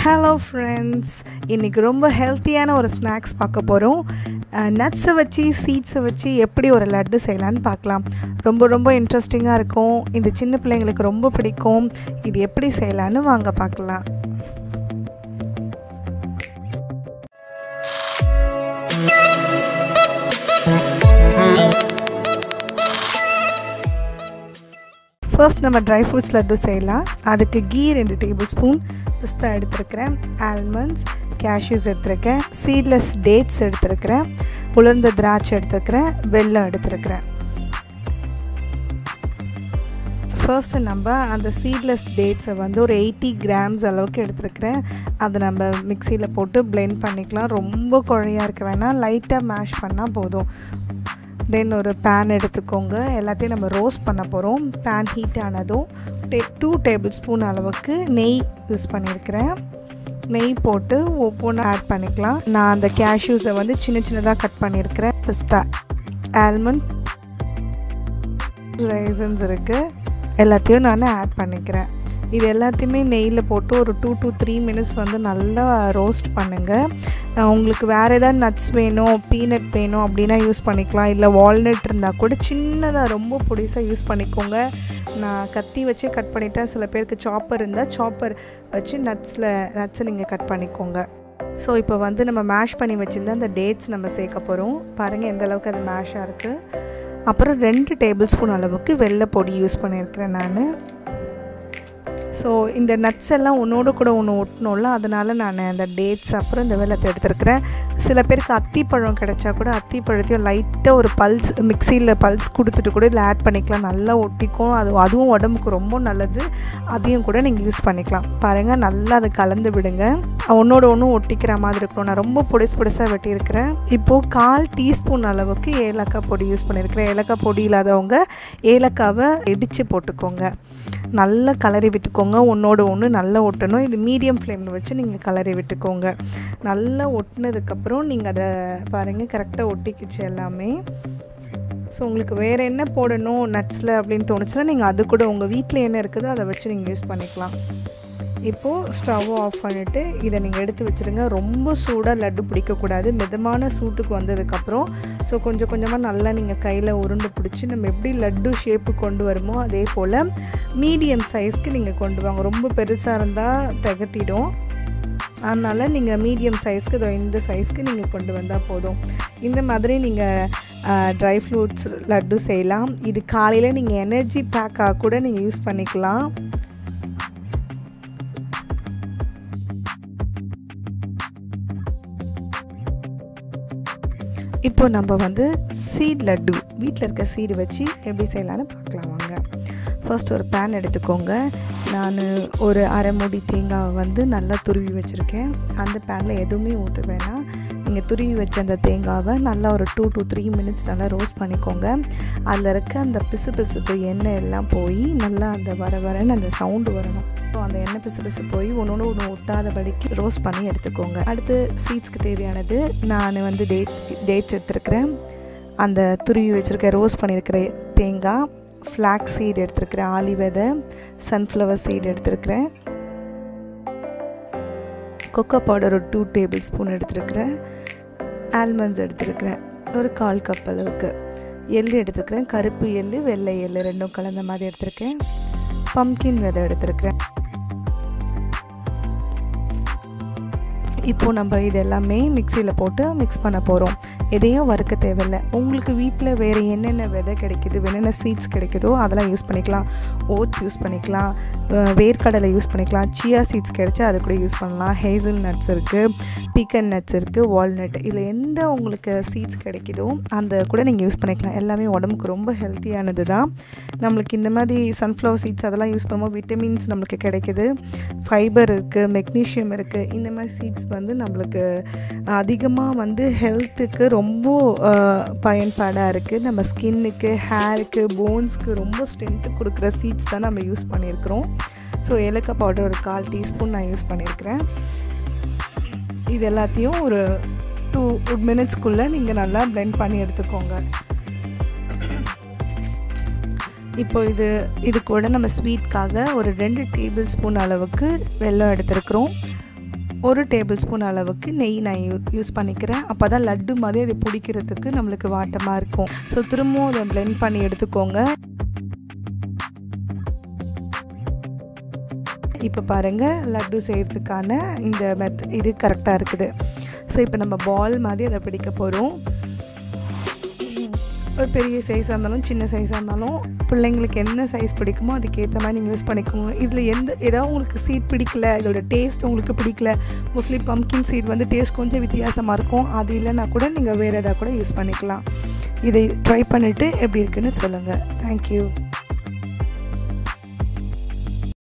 hello friends இன்றைக்கி ரொம்ப ஹெல்த்தியான ஒரு ஸ்நாக்ஸ் பார்க்க போகிறோம் நட்ஸை வச்சு சீட்ஸை வச்சு எப்படி ஒரு லட்டு செய்யலான்னு பார்க்கலாம் ரொம்ப ரொம்ப இன்ட்ரெஸ்டிங்காக இருக்கும் இந்த சின்ன பிள்ளைங்களுக்கு ரொம்ப பிடிக்கும் இது எப்படி செய்யலான்னு வாங்க பார்க்கலாம் ஃபர்ஸ்ட் நம்ம ட்ரை ஃப்ரூட்ஸ் லட்டு செய்யலாம் அதுக்கு கீ ரெண்டு டேபிள் ஸ்பூன் பிஸ்தா எடுத்துருக்கிறேன் ஆல்மண்ட்ஸ் கேஷ்யூஸ் எடுத்துருக்கேன் சீட்லெஸ் டேட்ஸ் எடுத்துருக்கிறேன் உலர்ந்த திராட்சை எடுத்துருக்கிறேன் வெல்லம் எடுத்துருக்கிறேன் ஃபர்ஸ்ட்டு நம்ம அந்த சீட்லெஸ் டேட்ஸை வந்து ஒரு எயிட்டி கிராம்ஸ் அளவுக்கு எடுத்துருக்கிறேன் அதை நம்ம மிக்சியில் போட்டு பிளெண்ட் பண்ணிக்கலாம் ரொம்ப குழையாக இருக்க வேணாம் லைட்டாக மேஷ் பண்ணால் போதும் தென் ஒரு பேன் எடுத்துக்கோங்க எல்லாத்தையும் நம்ம ரோஸ்ட் பண்ண போகிறோம் பேன் ஹீட் ஆனதும் டே டூ டேபிள் ஸ்பூன் அளவுக்கு நெய் யூஸ் பண்ணியிருக்கிறேன் நெய் போட்டு ஒவ்வொன்றும் ஆட் பண்ணிக்கலாம் நான் அந்த கேஷ்யூஸை வந்து சின்ன சின்னதாக கட் பண்ணியிருக்கிறேன் பிஸ்தா ஆல்மண்ட் ரைசன்ஸ் இருக்குது எல்லாத்தையும் நான் ஆட் பண்ணிக்கிறேன் இது எல்லாத்தையுமே நெய்யில் போட்டு ஒரு டூ டு த்ரீ மினிட்ஸ் வந்து நல்லா ரோஸ்ட் பண்ணுங்கள் உங்களுக்கு வேறு ஏதாவது நட்ஸ் வேணும் பீனட் வேணும் அப்படின்னா யூஸ் பண்ணிக்கலாம் இல்லை வால்நட் இருந்தால் கூட சின்னதாக ரொம்ப பொடிசாக யூஸ் பண்ணிக்கோங்க நான் கத்தி வச்சே கட் பண்ணிட்டேன் சில பேருக்கு சாப்பர் இருந்தால் சாப்பர் வச்சு நட்ஸில் நட்ஸை நீங்கள் கட் பண்ணிக்கோங்க ஸோ இப்போ வந்து நம்ம மேஷ் பண்ணி வச்சுருந்தா அந்த டேட்ஸ் நம்ம சேர்க்க போகிறோம் பாருங்கள் எந்த அளவுக்கு அது மேஷாக இருக்குது அப்புறம் ரெண்டு டேபிள் ஸ்பூன் அளவுக்கு வெள்ளை பொடி யூஸ் பண்ணியிருக்கிறேன் நான் ஸோ இந்த நட்ஸ் எல்லாம் ஒன்றோடு கூட ஒன்று ஒட்டணும்ல அதனால் நான் அந்த டேட்ஸ் அப்புறம் இந்த வெள்ளத்தை எடுத்துருக்கிறேன் சில பேருக்கு அத்திப்பழம் கிடைச்சா கூட அத்திப்பழத்தையும் லைட்டாக ஒரு பல்ஸ் மிக்சியில் பல்ஸ் கொடுத்துட்டு கூட இதில் ஆட் பண்ணிக்கலாம் நல்லா ஒட்டிக்கும் அது அதுவும் உடம்புக்கு ரொம்ப நல்லது அதையும் கூட நீங்கள் யூஸ் பண்ணிக்கலாம் பாருங்கள் நல்லா அதை கலந்து விடுங்க ஒன்றோட ஒன்றும் ஒட்டிக்கிற மாதிரி இருக்கணும் நான் ரொம்ப பொடிசு பொடிசாக வெட்டியிருக்கிறேன் இப்போது கால் டீஸ்பூன் அளவுக்கு ஏலக்காய் பொடி யூஸ் பண்ணியிருக்கிறேன் ஏலக்காய் பொடி இல்லாதவங்க ஏலக்காவை இடித்து போட்டுக்கோங்க நல்லா கலரி விட்டுக்கோங்க ஒன்றோட ஒன்று நல்லா ஒட்டணும் இது மீடியம் ஃப்ளேமில் வச்சு நீங்கள் கலரி விட்டுக்கோங்க நல்லா ஒட்டினதுக்கப்புறம் நீங்கள் அதை பாருங்கள் கரெக்டாக ஒட்டிக்கிச்சு எல்லாமே ஸோ உங்களுக்கு வேறு என்ன போடணும் நட்ஸில் அப்படின்னு தோணுச்சுன்னா நீங்கள் அது கூட உங்கள் வீட்டில் என்ன இருக்குதோ அதை வச்சு நீங்கள் யூஸ் பண்ணிக்கலாம் இப்போது ஸ்டவ் ஆஃப் பண்ணிவிட்டு இதை நீங்கள் எடுத்து வச்சுருங்க ரொம்ப சூடாக லட்டு பிடிக்கக்கூடாது மிதமான சூட்டுக்கு வந்ததுக்கப்புறம் ஸோ கொஞ்சம் கொஞ்சமாக நல்லா நீங்கள் கையில் உருண்டு பிடிச்சி நம்ம எப்படி லட்டு ஷேப்பு கொண்டு வருமோ அதே போல் மீடியம் சைஸ்க்கு நீங்கள் கொண்டு வாங்க ரொம்ப பெருசாக இருந்தால் திகட்டிடும் அதனால் நீங்கள் மீடியம் சைஸ்க்கு இதோ இந்த சைஸ்க்கு நீங்கள் கொண்டு வந்தால் போதும் இந்த மாதிரி நீங்கள் ட்ரை ஃப்ரூட்ஸ் லட்டு செய்யலாம் இது காலையில் நீங்கள் எனர்ஜி பேக்காக கூட நீங்கள் யூஸ் பண்ணிக்கலாம் இப்போ நம்ம வந்து சீட் லட்டு வீட்டில் இருக்க சீடு வச்சு எப்படி செய்யலான்னு பார்க்கலாம் வாங்க ஃபர்ஸ்ட் ஒரு பேன் எடுத்துக்கோங்க நான் ஒரு அரை மூடி தேங்காவை வந்து நல்லா துருவி வச்சுருக்கேன் அந்த பேனில் எதுவுமே ஊற்ற வேணாம் நீங்கள் துருவி வச்ச அந்த தேங்காவை நல்லா ஒரு டூ டு த்ரீ மினிட்ஸ் நல்லா ரோஸ்ட் பண்ணிக்கோங்க அதில் இருக்க அந்த பிசு பிசுப்பு எண்ணெய் எல்லாம் போய் நல்லா அந்த வர வரன்னு அந்த சவுண்டு வரணும் ஸோ அந்த எண்ணெய் பிசு பிசு போய் ஒன்று ஒன்று ஒன்று ஒட்டாதபடிக்கு ரோஸ்ட் பண்ணி எடுத்துக்கோங்க அடுத்து சீட்ஸ்க்கு தேவையானது நான் வந்து டேட் டேட்ஸ் எடுத்துருக்கிறேன் அந்த துருவி வச்சுருக்க ரோஸ்ட் பண்ணியிருக்கிற தேங்காய் ஃப்ளாக் சீட் எடுத்துருக்கிறேன் ஆலி விதை சன்ஃப்ளவர் சீட் எடுத்துருக்கிறேன் கொக்கோ பவுடர் ஒரு டூ டேபிள் ஸ்பூன் எடுத்துருக்கிறேன் ஆல்மண்ட்ஸ் எடுத்துருக்கிறேன் ஒரு கால் கப் அளவுக்கு எள் எடுத்துக்கிறேன் கருப்பு எள் வெள்ளை எள் ரெண்டும் கலந்த மாதிரி எடுத்திருக்கேன் பம்கின் விதை எடுத்திருக்கிறேன் இப்போது நம்ம இது எல்லாமே மிக்சியில் போட்டு மிக்ஸ் பண்ண போகிறோம் எதையும் வறுக்க தேவையில்லை உங்களுக்கு வீட்டில் வேறு என்னென்ன விதை கிடைக்குது என்னென்ன சீட்ஸ் கிடைக்குதோ அதெல்லாம் யூஸ் பண்ணிக்கலாம் ஓட்ஸ் யூஸ் பண்ணிக்கலாம் வேர்க்கடலை யூஸ் பண்ணிக்கலாம் சியா சீட்ஸ் கிடைச்சா அது கூட யூஸ் பண்ணலாம் ஹேசல் நட்ஸ் இருக்குது பீக்கன் நட்ஸ் இருக்குது வால்நட் இதில் எந்த உங்களுக்கு சீட்ஸ் கிடைக்குதோ அந்த கூட நீங்கள் யூஸ் பண்ணிக்கலாம் எல்லாமே உடம்புக்கு ரொம்ப ஹெல்த்தியானது தான் நம்மளுக்கு இந்த மாதிரி சன்ஃப்ளவர் சீட்ஸ் அதெல்லாம் யூஸ் பண்ணும்போது விட்டமின்ஸ் நம்மளுக்கு கிடைக்குது ஃபைபர் இருக்குது மெக்னீஷியம் இருக்குது இந்த மாதிரி சீட்ஸ் வந்து நம்மளுக்கு அதிகமாக வந்து ஹெல்த்துக்கு ரொம்ப பயன்பாடாக இருக்குது நம்ம ஸ்கின்னுக்கு ஹேருக்கு போன்ஸ்க்கு ரொம்ப ஸ்ட்ரென்த்து கொடுக்குற சீட்ஸ் தான் நம்ம யூஸ் பண்ணியிருக்கிறோம் ஸோ ஏலக்காய் பவுடர் ஒரு கால் டீஸ்பூன் நான் யூஸ் பண்ணியிருக்கிறேன் இது எல்லாத்தையும் ஒரு டூ மினிட்ஸ்க்குள்ளே நீங்கள் நல்லா பிளெண்ட் பண்ணி எடுத்துக்கோங்க இப்போ இது இது கூட நம்ம ஸ்வீட்காக ஒரு ரெண்டு டேபிள் ஸ்பூன் அளவுக்கு வெல்லம் எடுத்துருக்குறோம் ஒரு டேபிள் ஸ்பூன் அளவுக்கு நெய் நான் யூ யூஸ் பண்ணிக்கிறேன் அப்போ தான் லட்டு மாதிரி அது பிடிக்கிறதுக்கு நம்மளுக்கு வாட்டமாக இருக்கும் ஸோ திரும்பவும் அதை பிளெண்ட் பண்ணி எடுத்துக்கோங்க இப்போ பாருங்கள் லட்டு செய்கிறதுக்கான இந்த மெத் இது கரெக்டாக இருக்குது ஸோ இப்போ நம்ம பால் மாதிரி அதை பிடிக்க போகிறோம் ஒரு பெரிய சைஸாக இருந்தாலும் சின்ன சைஸாக இருந்தாலும் பிள்ளைங்களுக்கு என்ன சைஸ் பிடிக்குமோ அதுக்கேற்ற மாதிரி நீங்கள் யூஸ் பண்ணிக்கோங்க இதில் எந்த ஏதாவது உங்களுக்கு சீட் பிடிக்கல இதோட டேஸ்ட் உங்களுக்கு பிடிக்கல மோஸ்ட்லி பம்கின் சீட் வந்து டேஸ்ட் கொஞ்சம் வித்தியாசமாக இருக்கும் அது இல்லைன்னா கூட நீங்கள் வேறு எதாவது கூட யூஸ் பண்ணிக்கலாம் இதை ட்ரை பண்ணிவிட்டு எப்படி இருக்குன்னு சொல்லுங்கள் தேங்க்யூ